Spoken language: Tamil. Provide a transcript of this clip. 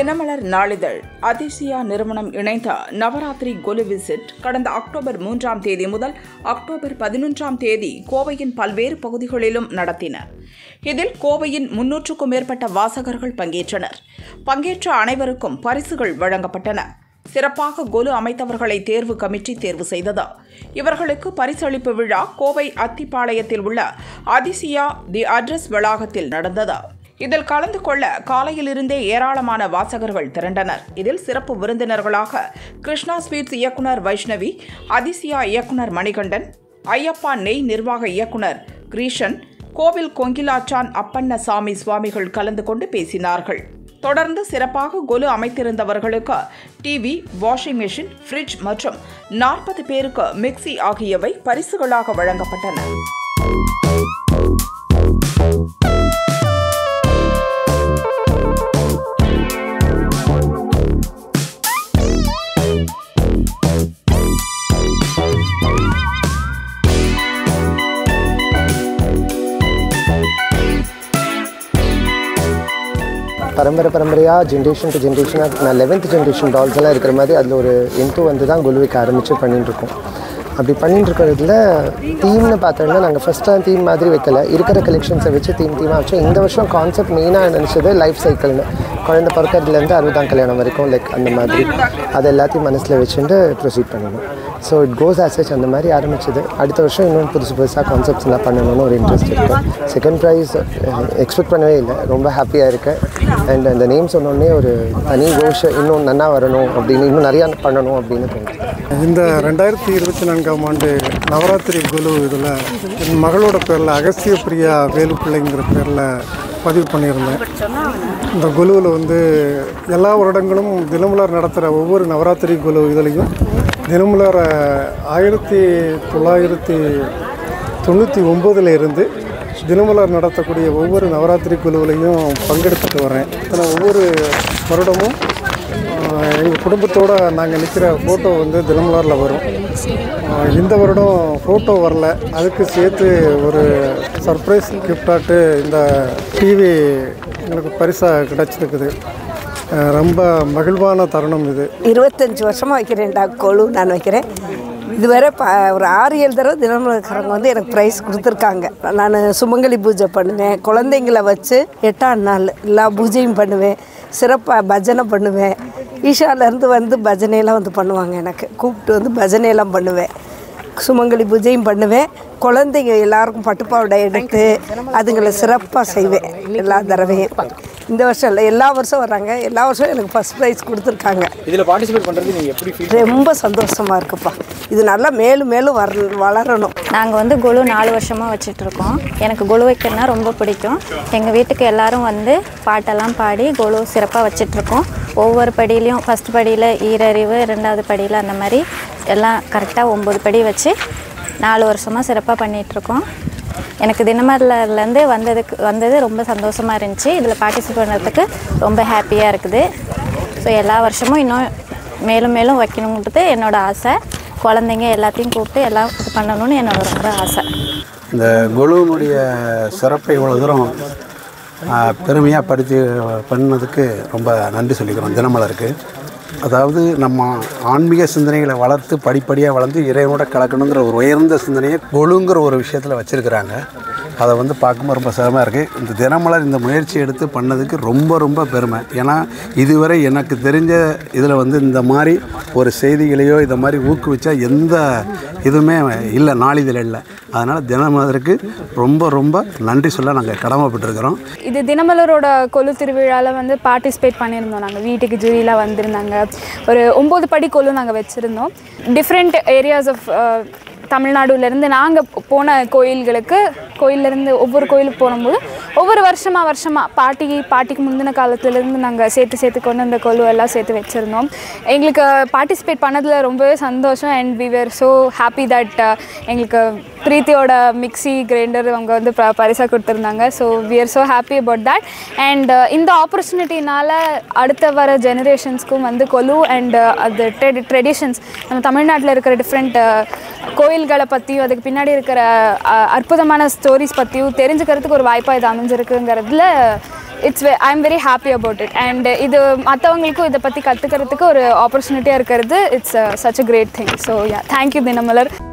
தினமலர் நாளிதழ் அதிசயா நிறுவனம் இணைந்த நவராத்திரி கொலு விசிட் கடந்த அக்டோபர் மூன்றாம் தேதி முதல் அக்டோபர் பதினொன்றாம் தேதி கோவையின் பல்வேறு பகுதிகளிலும் நடத்தினர் இதில் கோவையின் முன்னூற்றுக்கும் மேற்பட்ட வாசகர்கள் பங்கேற்றனர் பங்கேற்ற அனைவருக்கும் பரிசுகள் வழங்கப்பட்டன சிறப்பாக கொலு அமைத்தவர்களை தேர்வு கமிட்டி தேர்வு செய்தது இவர்களுக்கு பரிசளிப்பு விழா கோவை அத்திப்பாளையத்தில் உள்ள அதிசியா தி அட்ரஸ் வளாகத்தில் நடந்தது இதில் கலந்து கொள்ள காலையிலிருந்தே ஏராளமான வாசகர்கள் திரண்டனர் இதில் சிறப்பு விருந்தினர்களாக கிருஷ்ணா ஸ்வீட்ஸ் இயக்குனர் வைஷ்ணவி அதிசியா இயக்குனர் மணிகண்டன் ஐயப்பா நெய் நிர்வாக இயக்குனர் கிரீஷன் கோவில் கொங்கிலாச்சான் அப்பண்ணசாமி சுவாமிகள் கலந்து கொண்டு பேசினார்கள் தொடர்ந்து சிறப்பாக கொலு அமைத்திருந்தவர்களுக்கு டிவி வாஷிங் மெஷின் ஃப்ரிட்ஜ் மற்றும் நாற்பது பேருக்கு மிக்சி ஆகியவை பரிசுகளாக வழங்கப்பட்டன பரம்பரை பரம்பரையாக ஜென்ரேஷன் டு ஜென்ரேஷனாக நான் லெவன்த் ஜென்ரேஷன் டால்ஸ் எல்லாம் இருக்கிற மாதிரி அதில் ஒரு இன்ட்டு வந்து தான் குலுவைக்கு ஆரம்பித்து பண்ணிட்டு இருக்கோம் அப்படி பண்ணிட்டு இருக்கிறதுல தீம்னு பார்த்தோம்னா நாங்கள் ஃபஸ்ட்டாக தீம் மாதிரி வைக்கல இருக்கிற கலெக்ஷன்ஸை வச்சு தீம் தீமாக வச்சோம் இந்த வருஷம் கான்செப்ட் மெயினாக நினச்சது லைஃப் சைக்கிள்னு குழந்தை பிறக்கிறதுலேருந்து அறுபதாம் கல்யாணம் வரைக்கும் லைக் அந்த மாதிரி அது எல்லாத்தையும் மனசில் வச்சுட்டு ப்ரொசீட் பண்ணணும் ஸோ இட் கோஸ் ஆசச் அந்த மாதிரி ஆரம்பிச்சது அடுத்த வருஷம் இன்னும் புதுசு புதுசாக கான்செப்ட்ஸ் எல்லாம் பண்ணணும்னு ஒரு இன்ட்ரெஸ்ட் இருக்குது செகண்ட் ப்ரைஸ் எக்ஸ்பெக்ட் பண்ணவே இல்லை ரொம்ப ஹாப்பியாக இருக்கேன் அண்ட் அந்த நேம் சொன்னோடனே ஒரு தனி கோஷ இன்னும் நன்னா வரணும் அப்படின்னு இன்னும் நிறையா பண்ணணும் அப்படின்னு தோணுது இந்த ரெண்டாயிரத்தி இருபத்தி நான்காம் ஆண்டு நவராத்திரி குழு இதில் என் மகளோட பேரில் அகஸ்திய பிரியா வேலு பிள்ளைங்கிற பேரில் பதிவு பண்ணியிருந்தேன் இந்த குழுவில் வந்து எல்லா வருடங்களும் தினமலர் நடத்துகிற ஒவ்வொரு நவராத்திரி குழு இதுலேயும் தினமலர் ஆயிரத்தி தொள்ளாயிரத்தி தொண்ணூற்றி ஒம்போதில் இருந்து தினமலர் நடத்தக்கூடிய ஒவ்வொரு நவராத்திரி குழுவிலையும் பங்கெடுத்துட்டு வரேன் இதில் ஒவ்வொரு வருடமும் எங்கள் குடும்பத்தோடு நாங்கள் நிற்கிற ஃபோட்டோ வந்து தினமலரில் வரும் ஆஹ் இந்த வருடம் ஃபோட்டோ வரல அதுக்கு சேர்த்து ஒரு சர்ப்ரைஸ் கிஃப்டாட்டு இந்த டிவி எங்களுக்கு பரிசாக கிடச்சிருக்குது ஆஹ் ரொம்ப மகிழ்வான தருணம் இது இருபத்தஞ்சி வருஷமாக வைக்கிறேன்டா கொழு நான் வைக்கிறேன் இதுவரை ப ஒரு ஆறு ஏழு தடவை தினமலர்காரங்க வந்து எனக்கு ப்ரைஸ் கொடுத்துருக்காங்க நான் சுமங்கலி பூஜை பண்ணுவேன் குழந்தைங்கள வச்சு எட்டாம் நாள் எல்லா பூஜையும் பண்ணுவேன் சிறப்பாக பஜனை பண்ணுவேன் ஈஷாலேருந்து வந்து பஜனையெல்லாம் வந்து பண்ணுவாங்க எனக்கு கூப்பிட்டு வந்து பஜனையெல்லாம் பண்ணுவேன் சுமங்கலி பூஜையும் பண்ணுவேன் குழந்தைங்க எல்லாருக்கும் பட்டுப்பாவடை எடுத்து அதுங்களை சிறப்பாக செய்வேன் எல்லா தடவையும் இந்த வருஷம் இல்லை எல்லா வருஷம் வர்றாங்க எல்லா வருஷம் எனக்கு ஃபஸ்ட் ப்ரைஸ் கொடுத்துருக்காங்க இதில் பார்ட்டிசிபேட் பண்ணுறது நீங்கள் எப்படி ஃபீல் ரொம்ப சந்தோஷமாக இருக்குப்பா இது நல்லா மேலும் மேலும் வர் வளரணும் நாங்கள் வந்து கொலு நாலு வருஷமாக வச்சிட்ருக்கோம் எனக்கு கொலு வைக்கிறதுனா ரொம்ப பிடிக்கும் எங்கள் வீட்டுக்கு எல்லாரும் வந்து பாட்டெல்லாம் பாடி கொலு சிறப்பாக வச்சிட்ருக்கோம் ஒவ்வொரு படியிலையும் ஃபஸ்ட் படியில் ஈரறிவு ரெண்டாவது படியில் அந்த மாதிரி எல்லாம் கரெக்டாக ஒம்பது படி வச்சு நாலு வருஷமாக சிறப்பாக பண்ணிகிட்ருக்கோம் எனக்கு தினமலர்லேருந்து வந்ததுக்கு வந்தது ரொம்ப சந்தோஷமாக இருந்துச்சு இதில் பார்ட்டிசிபேட் பண்ணுறதுக்கு ரொம்ப ஹாப்பியாக இருக்குது ஸோ எல்லா வருஷமும் இன்னும் மேலும் மேலும் வைக்கணுங்கிறது என்னோட ஆசை குழந்தைங்க எல்லாத்தையும் கூப்பிட்டு எல்லாம் இது பண்ணணும்னு என்னோட ரொம்ப ஆசை இந்த குழுவினுடைய சிறப்பை இவ்வளோ தூரம் பெருமையாக படித்து பண்ணதுக்கு ரொம்ப நன்றி சொல்லிக்கிறோம் தினமலருக்கு அதாவது நம்ம ஆன்மீக சிந்தனைகளை வளர்த்து படிப்படியாக வளர்ந்து இறைவனோட கலக்கணுங்கிற ஒரு உயர்ந்த சிந்தனையை கொழுங்கிற ஒரு விஷயத்தில் வச்சுருக்கிறாங்க அதை வந்து பார்க்கும்போது ரொம்ப சிரமமாக இருக்குது இந்த தினமலர் இந்த முயற்சி எடுத்து பண்ணதுக்கு ரொம்ப ரொம்ப பெருமை ஏன்னா இதுவரை எனக்கு தெரிஞ்ச இதில் வந்து இந்த மாதிரி ஒரு செய்திகளையோ இந்த மாதிரி ஊக்குவிச்சா எந்த இதுவுமே இல்லை நாளிதழ் இல்லை அதனால் தினமலருக்கு ரொம்ப ரொம்ப நன்றி சொல்ல நாங்கள் கடமைப்பட்டிருக்கிறோம் இது தினமலரோட கொலு திருவிழாவில் வந்து பார்ட்டிசிபேட் பண்ணியிருந்தோம் நாங்கள் வீட்டுக்கு ஜூரியில் வந்திருந்தாங்க ஒரு ஒம்பது படி கொலு நாங்கள் வச்சுருந்தோம் டிஃப்ரெண்ட் ஏரியாஸ் ஆஃப் தமிழ்நாடுலேருந்து நாங்கள் போன கோயில்களுக்கு கோயிலேருந்து ஒவ்வொரு கோயிலுக்கு போகும்போது ஒவ்வொரு வருஷமாக வருஷமாக பாட்டி பாட்டிக்கு முந்தின காலத்துலேருந்து நாங்கள் சேர்த்து சேர்த்து கொண்டு அந்த கொலு எல்லாம் சேர்த்து வச்சுருந்தோம் எங்களுக்கு பார்ட்டிசிபேட் பண்ணதில் ரொம்பவே சந்தோஷம் and we were so happy that எங்களுக்கு பிரீத்தியோட மிக்ஸி கிரைண்டர் அவங்க வந்து ப பரிசாக கொடுத்துருந்தாங்க so we are so happy about that and இந்த ஆப்பர்ச்சுனிட்டினால அடுத்த வர ஜெனரேஷன்ஸ்க்கும் வந்து கொலு அண்ட் அது ட்ரெடி ட்ரெடிஷன்ஸ் நம்ம தமிழ்நாட்டில் இருக்கிற டிஃப்ரெண்ட் கோயில்களை பற்றியும் அதுக்கு பின்னாடி இருக்கிற அஹ், அற்புதமான ஸ்டோரிஸ் பற்றியும் தெரிஞ்சுக்கிறதுக்கு ஒரு வாய்ப்பாக இது அமைஞ்சிருக்குங்கிறதுல it's I am very happy about it and இது மற்றவங்களுக்கும் இதை பற்றி கற்றுக்கிறதுக்கு ஒரு ஆப்பர்ச்சுனிட்டியாக இருக்கிறது it's such a great thing so yeah thank you Dinamalar